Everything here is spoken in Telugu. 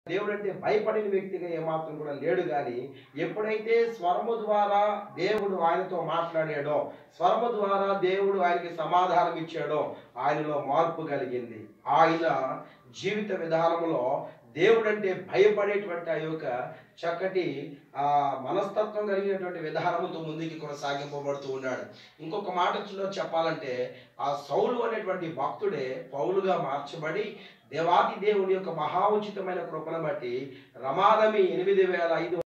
దేవుడు అంటే భయపడిన వ్యక్తిగా ఏమాత్రం కూడా లేడు కానీ ఎప్పుడైతే స్వరము ద్వారా దేవుడు ఆయనతో మాట్లాడాడో స్వరము ద్వారా దేవుడు ఆయనకి సమాధానం ఇచ్చాడో ఆయనలో మార్పు కలిగింది ఆయన జీవిత విధానంలో దేవుడు అంటే భయపడేటువంటి ఆ యొక్క చక్కటి ఆ మనస్తత్వం కలిగినటువంటి విధానంతో ముందుకి కొనసాగింపబడుతూ ఉన్నాడు ఇంకొక మాటలో చెప్పాలంటే ఆ సౌలు అనేటువంటి భక్తుడే పౌలుగా మార్చబడి దేవాది దేవుని యొక్క మహా ఉచితమైన కృపను బట్టి రమారమి ఎనిమిది వేల ఐదు